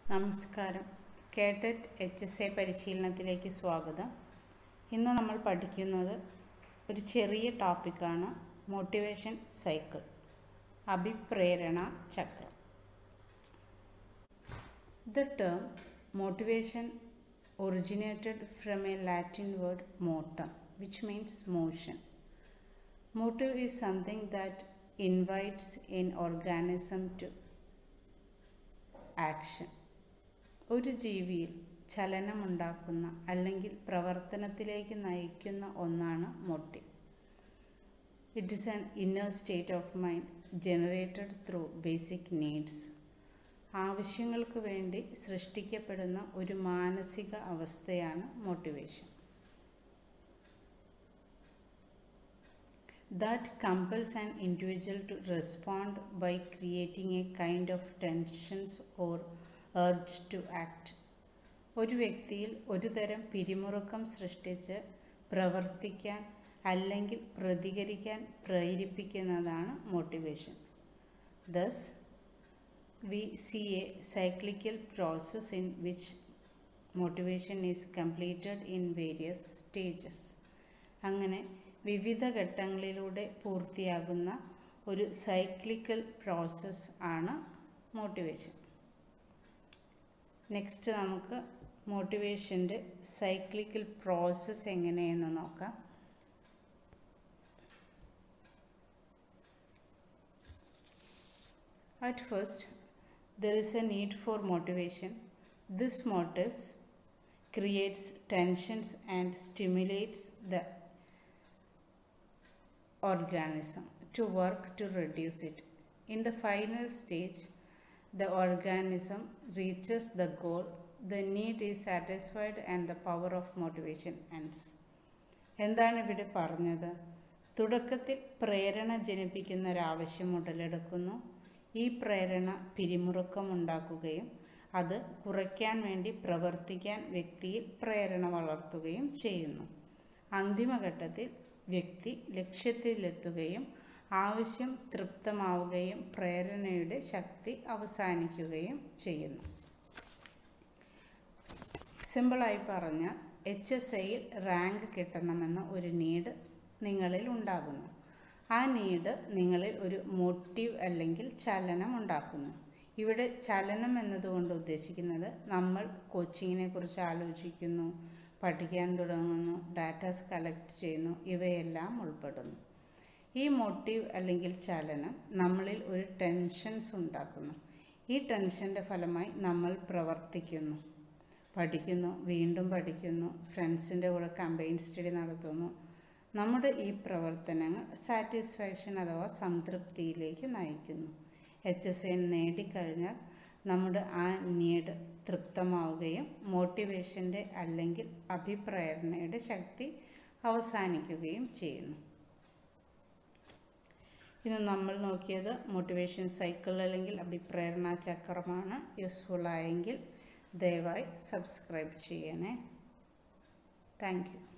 നമസ്കാരം കേട്ടറ്റ് H S A പരിശീലനത്തിലേക്ക് സ്വാഗതം ഇന്ന് നമ്മൾ പഠിക്കുന്നത് ഒരു ചെറിയ ടോപ്പിക്കാണ് മോട്ടിവേഷൻ സൈക്കിൾ അഭിപ്രേരണ ചക്രം the term motivation originated from a Latin word motum, which means motion. Motive is something that invites an organism to action. ഒരു ജീവിയിൽ ചലനമുണ്ടാക്കുന്ന അല്ലെങ്കിൽ പ്രവർത്തനത്തിലേക്ക് നയിക്കുന്ന ഒന്നാണ് motive it is an inner state of mind generated through basic needs ആവശ്യങ്ങൾക്ക് വേണ്ടി സൃഷ്ടിക്കപ്പെടുന്ന ഒരു മാനസിക അവസ്ഥയാണ് motivation that compels an individual to respond by creating a kind of tensions or urge to act ഒരു വ്യക്തിയിൽ ഒരു തരം പിരിമുറുക്കം സൃഷ്ടിച്ച് പ്രവർത്തിക്കാൻ അല്ലെങ്കിൽ പ്രതികരിക്കാൻ പ്രേരിപ്പിക്കുന്നതാണ് motivation thus we see a cyclical process in which motivation is completed in various stages അങ്ങനെ വിവിധ ഘട്ടങ്ങളിലൂടെ പൂർത്തിയാകുന്ന ഒരു സൈക്ലിക്കൽ പ്രോസസ്സ് ആണ് മോട്ടിവേഷൻ നെക്സ്റ്റ് നമുക്ക് മോട്ടിവേഷൻ്റെ സൈക്ലിക്കൽ പ്രോസസ്സ് എങ്ങനെയെന്ന് നോക്കാം At first, there is a need for motivation. This motives creates tensions and stimulates the organism to work to reduce it. In the final stage, the organism reaches the goal, the need is satisfied, and the power of motivation ends. എന്താണ് ഇവിടെ പറഞ്ഞത് തുടക്കത്തിൽ പ്രേരണ ജനിപ്പിക്കുന്ന ഒരാവശ്യം ഉടലെടുക്കുന്നു ഈ പ്രേരണ പിരിമുറുക്കമുണ്ടാക്കുകയും അത് കുറയ്ക്കാൻ വേണ്ടി പ്രവർത്തിക്കാൻ വ്യക്തിയിൽ പ്രേരണ വളർത്തുകയും ചെയ്യുന്നു അന്തിമഘട്ടത്തിൽ വ്യക്തി ലക്ഷ്യത്തിലെത്തുകയും ആവശ്യം തൃപ്തമാവുകയും പ്രേരണയുടെ ശക്തി അവസാനിക്കുകയും ചെയ്യുന്നു സിമ്പിളായി പറഞ്ഞാൽ എച്ച് എസ് ഐയിൽ റാങ്ക് കിട്ടണമെന്ന ഒരു നീഡ് നിങ്ങളിൽ ഉണ്ടാകുന്നു ആ നീഡ് നിങ്ങളിൽ ഒരു മോട്ടീവ് അല്ലെങ്കിൽ ചലനം ഉണ്ടാക്കുന്നു ഇവിടെ ചലനം എന്നതുകൊണ്ട് ഉദ്ദേശിക്കുന്നത് നമ്മൾ കോച്ചിങ്ങിനെ കുറിച്ച് ആലോചിക്കുന്നു പഠിക്കാൻ തുടങ്ങുന്നു ഡാറ്റാസ് കളക്ട് ചെയ്യുന്നു ഇവയെല്ലാം ഉൾപ്പെടുന്നു ഈ മോട്ടീവ് അല്ലെങ്കിൽ ചലനം നമ്മളിൽ ഒരു ടെൻഷൻസ് ഉണ്ടാക്കുന്നു ഈ ടെൻഷൻ്റെ ഫലമായി നമ്മൾ പ്രവർത്തിക്കുന്നു പഠിക്കുന്നു വീണ്ടും പഠിക്കുന്നു ഫ്രണ്ട്സിൻ്റെ കൂടെ കമ്പൈൻ സ്റ്റഡി നടത്തുന്നു നമ്മുടെ ഈ പ്രവർത്തനങ്ങൾ സാറ്റിസ്ഫാക്ഷൻ അഥവാ സംതൃപ്തിയിലേക്ക് നയിക്കുന്നു എച്ച് എസ് എൻ നേടിക്കഴിഞ്ഞാൽ നമ്മുടെ ആ നീഡ് തൃപ്തമാവുകയും മോട്ടിവേഷൻ്റെ അല്ലെങ്കിൽ അഭിപ്രേരണയുടെ ശക്തി അവസാനിക്കുകയും ചെയ്യുന്നു ഇന്ന് നമ്മൾ നോക്കിയത് മോട്ടിവേഷൻ സൈക്കിൾ അല്ലെങ്കിൽ അഭിപ്രേരണ ചക്രമാണ് യൂസ്ഫുൾ ആയെങ്കിൽ ദയവായി സബ്സ്ക്രൈബ് ചെയ്യണേ താങ്ക് യു